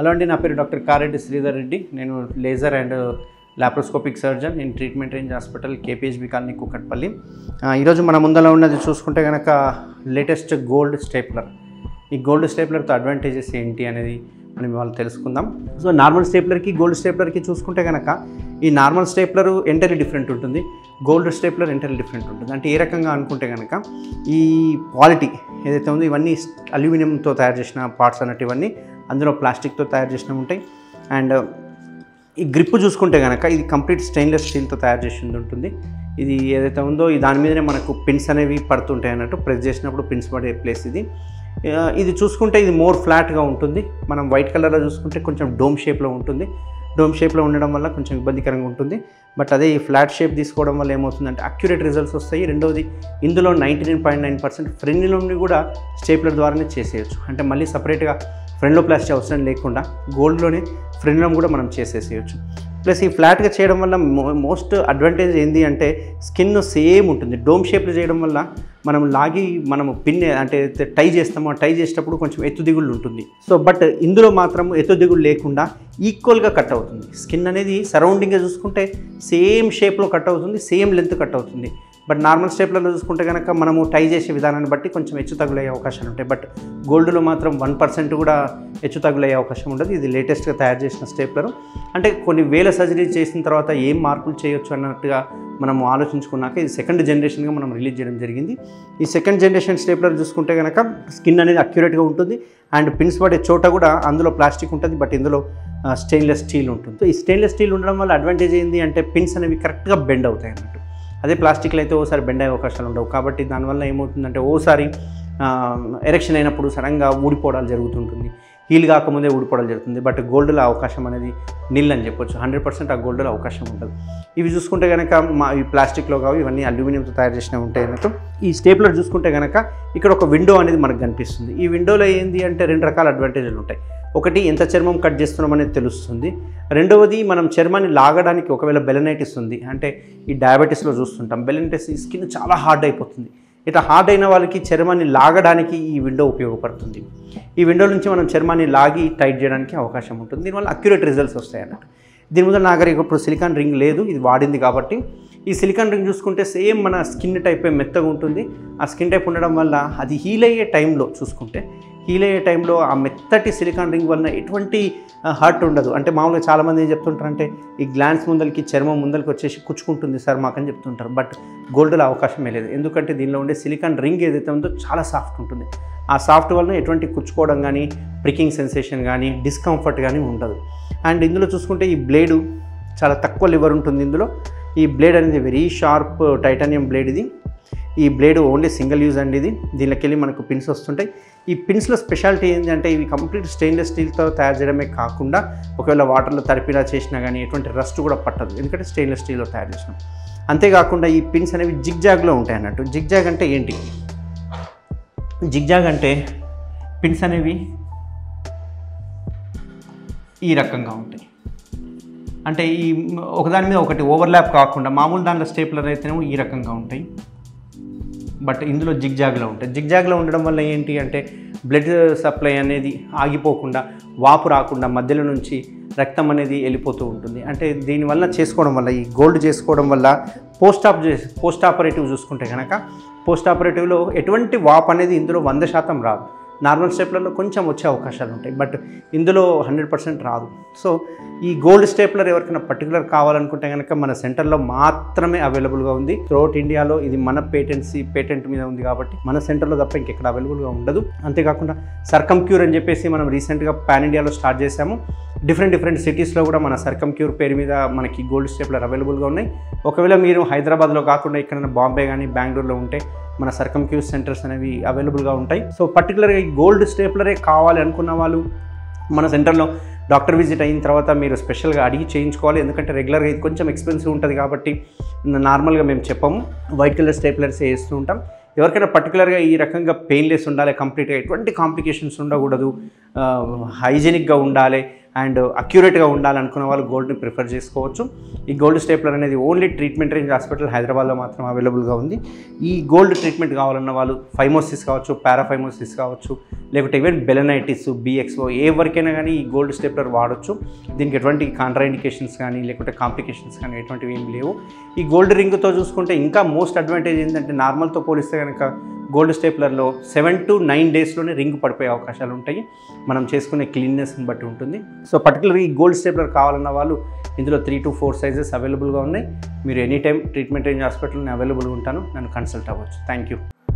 hello అండి నా పేరు డాక్టర్ కారెడ్డి శ్రీధర్ రెడ్డి నేను laser and laparoscopic surgeon in treatment range hospital KPHB colony Kukatpally ఆ, ఈరోజు మన ముందర ఉన్నది చూసుకుంటే కనుక లేటెస్ట్ గోల్డ్ స్టేప్లర్ ఈ గోల్డ్ స్టేప్లర్తో అడ్వాంటేజెస్ ఏంటి అనేది మనం ఇవాళ తెలుసుకుందాం సో నార్మల్ స్టేప్లర్కి గోల్డ్ స్టేప్లర్కి చూసుకుంటే కనుక ఈ నార్మల్ స్టేప్లర్ ఎంటర్లీ డిఫరెంట్ ఉంటుంది గోల్డ్ స్టేప్లర్ ఎంటర్లీ డిఫరెంట్ ఉంటుంది అంటే ఏ రకంగా అనుకుంటే కనుక ఈ క్వాలిటీ ఏదైతే ఉందో ఇవన్నీ అల్యూమినియంతో తయారు చేసిన పార్ట్స్ అన్నట్టు ఇవన్నీ అందులో ప్లాస్టిక్తో తయారు చేసినవి ఉంటాయి అండ్ ఈ గ్రిప్ చూసుకుంటే కనుక ఇది కంప్లీట్ స్టెయిన్లెస్ స్టీల్తో తయారు చేసింది ఉంటుంది ఇది ఏదైతే ఉందో ఈ దాని మీదనే మనకు పిన్స్ అనేవి పడుతుంటాయి అన్నట్టు ప్రెస్ చేసినప్పుడు పిన్స్ పడే ప్లేస్ ఇది ఆ, ఇది చూసుకుంటే ఇది మోర్ ఫ్లాట్గా ఉంటుంది మనం వైట్ కలర్లో చూసుకుంటే కొంచెం డోమ్ షేప్లో ఉంటుంది డోమ్ షేప్లో ఉండడం వల్ల కొంచెం ఇబ్బందికరంగా ఉంటుంది బట్ అదే ఈ ఫ్లాట్ షేప్ తీసుకోవడం వల్ల ఏమవుతుందంటే అక్యురేట్ రిజల్ట్స్ వస్తాయి రెండవది ఇందులో ninety nine point nine percent ఫ్రెండ్లోని కూడా స్టేప్లర్ ద్వారానే చేసేయచ్చు అంటే మళ్ళీ సపరేట్గా ఫ్రెండ్లో ప్లాస్టిక్ అవసరం లేకుండా గోల్డ్లోనే ఫ్రెండ్లో కూడా మనం చేసేసేయచ్చు ప్లస్ ఈ ఫ్లాట్గా చేయడం వల్ల మో- మోస్ట్ అడ్వాంటేజ్ ఏంటి అంటే స్కిన్ సేమ్ ఉంటుంది డోమ్ షేప్లో చేయడం వల్ల మనం లాగి మనం పిన్ అంటే టై చేస్తామో ఆ టై చేసేటప్పుడు కొంచెం ఎత్తు దిగుళ్ళు ఉంటుంది సో బట్ ఇందులో మాత్రం ఎత్తు దిగుళ్ళు లేకుండా ఈక్వల్గా కట్ అవుతుంది స్కిన్ అనేది సరౌండింగ్గా చూసుకుంటే సేమ్ షేప్లో కట్ అవుతుంది సేమ్ లెంత్ కట్ అవుతుంది బట్ నార్మల్ స్టేప్లలో చూసుకుంటే కనుక మనము టై చేసే విధానాన్ని బట్టి కొంచెం హెచ్చు తగులయ్యే అవకాశాలు ఉంటాయి బట్ గోల్డ్లో మాత్రం వన్ పర్సెంట్ కూడా హెచ్చు తగులయ్యే అవకాశం ఉండదు ఇది లేటెస్ట్గా తయారు చేసిన స్టేప్లర్ అంటే కొన్ని వేల సర్జరీ చేసిన తర్వాత ఏం మార్పులు చేయొచ్చు అన్నట్టుగా మనం ఆలోచించుకున్నాక ఇది సెకండ్ జనరేషన్గా మనం రిలీజ్ చేయడం జరిగింది ఈ సెకండ్ జనరేషన్ స్టేప్లర్ చూసుకుంటే కనుక స్కిన్ అనేది అక్యురేట్గా ఉంటుంది అండ్ పిన్స్ పడే చోట కూడా అందులో ప్లాస్టిక్ ఉంటుంది బట్ ఇందులో స్టెయిన్లెస్ స్టీల్ ఉంటుంది సో ఈ స్టెయిన్లెస్ స్టీల్ ఉండడం వల్ల అడ్వాంటేజ్ ఏంటి అంటే పిన్స్ అనేవి కరెక్ట్గా బెండ్ అవుతాయి అన్నట్టు అదే ప్లాస్టిక్లో అయితే ఓసారి బెండ్ అయ్యే అవకాశాలు ఉండవు కాబట్టి దానివల్ల ఏమవుతుందంటే ఓసారి ఎరెక్షన్ అయినప్పుడు సడన్గా ఊడిపోవడాలు జరుగుతుంటుంది హీల్ కాకముందే ఊడిపోవడం జరుగుతుంది బట్ గోల్డ్లో అవకాశం అనేది నిల్ అని చెప్పొచ్చు హండ్రెడ్ పర్సెంట్ ఆ గోల్డ్లో అవకాశం ఉండదు ఇవి చూసుకుంటే కనుక మా ఈ ప్లాస్టిక్లో కావు ఇవన్నీ అల్యూమినియంతో తయారు చేసినవి ఉంటాయి అన్నట్టు ఈ స్టేప్లర్ చూసుకుంటే కనుక ఇక్కడ ఒక విండో అనేది మనకు కనిపిస్తుంది ఈ విండోలో ఏంది అంటే రెండు రకాల అడ్వాంటేజ్లు ఉంటాయి ఒకటి ఎంత చర్మం కట్ చేస్తున్నాం అనేది తెలుస్తుంది రెండవది మనం చర్మాన్ని లాగడానికి ఒకవేళ బెలనైటిస్ ఉంది అంటే ఈ డయాబెటీస్లో చూస్తుంటాం బెలనైటిస్ ఈ స్కిన్ చాలా హార్డ్ అయిపోతుంది ఇట్లా హార్డ్ అయిన వాళ్ళకి చర్మాన్ని లాగడానికి ఈ విండో ఉపయోగపడుతుంది ఈ విండో నుంచి మనం చర్మాన్ని లాగి టైట్ చేయడానికి అవకాశం ఉంటుంది దీనివల్ల అక్యురేట్ రిజల్ట్స్ వస్తాయి అన్నట్టు దీని మీద నా దగ్గర ఇప్పుడు సిలికాన్ రింగ్ లేదు ఇది వాడింది కాబట్టి ఈ సిలికాన్ రింగ్ చూసుకుంటే సేమ్ మన స్కిన్ టైప్ మెత్తగా ఉంటుంది ఆ స్కిన్ టైప్ ఉండడం వల్ల అది హీల్ అయ్యే టైంలో చూసుకుంటే హీల్ అయ్యే టైంలో ఆ మెత్తటి సిలికాన్ రింగ్ వలన ఎటువంటి హర్ట్ ఉండదు అంటే మామూలుగా చాలామంది ఏం చెప్తుంటారంటే ఈ గ్లాన్స్ ముందలకి చర్మం ముందలకి వచ్చేసి కుచ్చుకుంటుంది సార్ మాకని చెప్తుంటారు బట్ గోల్డ్లో అవకాశమే లేదు ఎందుకంటే దీనిలో ఉండే సిలికాన్ రింగ్ ఏదైతే ఉందో చాలా సాఫ్ట్ ఉంటుంది ఆ సాఫ్ట్ వలన ఎటువంటి కుచ్చుకోవడం కానీ ప్రికింగ్ సెన్సేషన్ కానీ డిస్కంఫర్ట్ కానీ ఉండదు అండ్ ఇందులో చూసుకుంటే ఈ బ్లేడు చాలా తక్కువ లివర్ ఉంటుంది ఇందులో ఈ బ్లేడ్ అనేది వెరీ షార్ప్ టైటానియం బ్లేడ్ ఇది ఈ బ్లేడ్ ఓన్లీ సింగిల్ యూజ్ అండి ఇది దీనిలోకి వెళ్ళి మనకు పిన్స్ వస్తుంటాయి ఈ పిన్స్లో స్పెషాలిటీ ఏంటంటే ఇవి కంప్లీట్ స్టెయిన్లెస్ స్టీల్తో తయారు చేయడమే కాకుండా ఒకవేళ వాటర్లో తడిపినా చేసినా కానీ ఎటువంటి రస్ట్ కూడా పట్టదు ఎందుకంటే స్టెయిన్లెస్ స్టీల్లో తయారు చేసినాం అంతేకాకుండా ఈ పిన్స్ అనేవి జిగ్జాగ్లో ఉంటాయి అన్నట్టు జిగ్జాగ్ అంటే ఏంటి జిగ్జాగ్ అంటే పిన్స్ అనేవి ఈ రకంగా ఉంటాయి అంటే ఈ ఒకదాని మీద ఒకటి ఓవర్లాప్ కాకుండా మామూలు దాంట్లో స్టేప్లర్ అయితేనేమో ఈ రకంగా ఉంటాయి బట్ ఇందులో జిగ్జాగ్లో ఉంటాయి జిగ్జాగ్లో ఉండడం వల్ల ఏంటి అంటే బ్లడ్ సప్లై అనేది ఆగిపోకుండా వాపు రాకుండా మధ్యలో నుంచి రక్తం అనేది వెళ్ళిపోతూ ఉంటుంది అంటే దీనివల్ల చేసుకోవడం వల్ల ఈ గోల్డ్ చేసుకోవడం వల్ల పోస్ట్ ఆప్ పోస్ట్ ఆపరేటివ్ చూసుకుంటే కనుక పోస్ట్ ఆపరేటివ్లో ఎటువంటి వాప్ అనేది ఇందులో వంద శాతం రాదు నార్మల్ స్టేప్లర్లో కొంచెం వచ్చే అవకాశాలు ఉంటాయి బట్ ఇందులో హండ్రెడ్ పర్సెంట్ రాదు సో ఈ గోల్డ్ స్టేప్లర్ ఎవరికైనా పర్టికులర్ కావాలనుకుంటే కనుక మన సెంటర్లో మాత్రమే అవైలబుల్గా ఉంది త్రూఅవుట్ ఇండియాలో ఇది మన పేటెన్సీ పేటెంట్ మీద ఉంది కాబట్టి మన సెంటర్లో తప్ప ఇంకెక్కడ అవైలబుల్గా ఉండదు అంతేకాకుండా సర్కమ్ క్యూర్ అని చెప్పేసి మనం రీసెంట్గా పాన్ ఇండియాలో స్టార్ట్ చేశాము డిఫరెంట్ డిఫరెంట్ సిటీస్లో కూడా మన సర్కమ్ క్యూర్ పేరు మీద మనకి గోల్డ్ స్టేప్లర్ అవైలబుల్గా ఉన్నాయి ఒకవేళ మీరు హైదరాబాద్లో కాకుండా ఎక్కడైనా బాంబే కానీ బెంగళూరులో ఉంటే మన సర్కమ్ క్యూర్ సెంటర్స్ అనేవి అవైలబుల్గా ఉంటాయి సో పర్టికులర్గా ఈ గోల్డ్ స్టేప్లరే కావాలి అనుకున్న వాళ్ళు మన సెంటర్లో డాక్టర్ విజిట్ అయిన తర్వాత మీరు స్పెషల్గా అడిగి చేయించుకోవాలి ఎందుకంటే రెగ్యులర్గా ఇది కొంచెం ఎక్స్పెన్సివ్ ఉంటుంది కాబట్టి నార్మల్గా మేము చెప్పాము వైట్ కలర్ స్టేప్లర్స్ వేస్తూ ఉంటాం ఎవరికైనా పర్టికులర్గా ఈ రకంగా పెయిన్లెస్ ఉండాలి కంప్లీట్గా ఎటువంటి కాంప్లికేషన్స్ ఉండకూడదు హైజీనిక్గా ఉండాలి అండ్ అక్యురేట్గా ఉండాలనుకున్న వాళ్ళు గోల్డ్ని ప్రిఫర్ చేసుకోవచ్చు ఈ గోల్డ్ స్టేప్లర్ అనేది ఓన్లీ ట్రీట్మెంట్ రేంజ్ హాస్పిటల్ హైదరాబాద్లో మాత్రం అవైలబుల్గా ఉంది ఈ గోల్డ్ ట్రీట్మెంట్ కావాలన్న వాళ్ళు ఫైమోసిస్ కావచ్చు పారాఫైమోసిస్ కావచ్చు లేకుంటే ఈవెన్ బెలనైటిస్ బిఎక్స్ఓ ఏ వరకైనా కానీ ఈ గోల్డ్ స్టేప్లర్ వాడచ్చు దీనికి ఎటువంటి కాంట్రాఇండికేషన్స్ కానీ లేకుంటే కాంప్లికేషన్స్ కానీ ఎటువంటివి ఏం లేవు ఈ గోల్డ్ రింగ్తో చూసుకుంటే ఇంకా మోస్ట్ అడ్వాంటేజ్ ఏంటంటే నార్మల్తో పోలిస్తే కనుక గోల్డ్ స్టేప్లర్లో సెవెన్ టు నైన్ డేస్లోనే రింగ్ పడిపోయే అవకాశాలు ఉంటాయి మనం చేసుకునే క్లీన్నెస్ని బట్టి ఉంటుంది సో పర్టికులర్గా ఈ గోల్డ్ స్టేప్లర్ కావాలన్న వాళ్ళు ఇందులో త్రీ టు ఫోర్ సైజెస్ అవైలబుల్గా ఉన్నాయి మీరు ఎనీ టైం ట్రీట్మెంట్ రేంజ్ హాస్పిటల్ని అవైలబుల్గా ఉంటాను నన్ను కన్సల్ట్ అవ్వచ్చు థ్యాంక్ యూ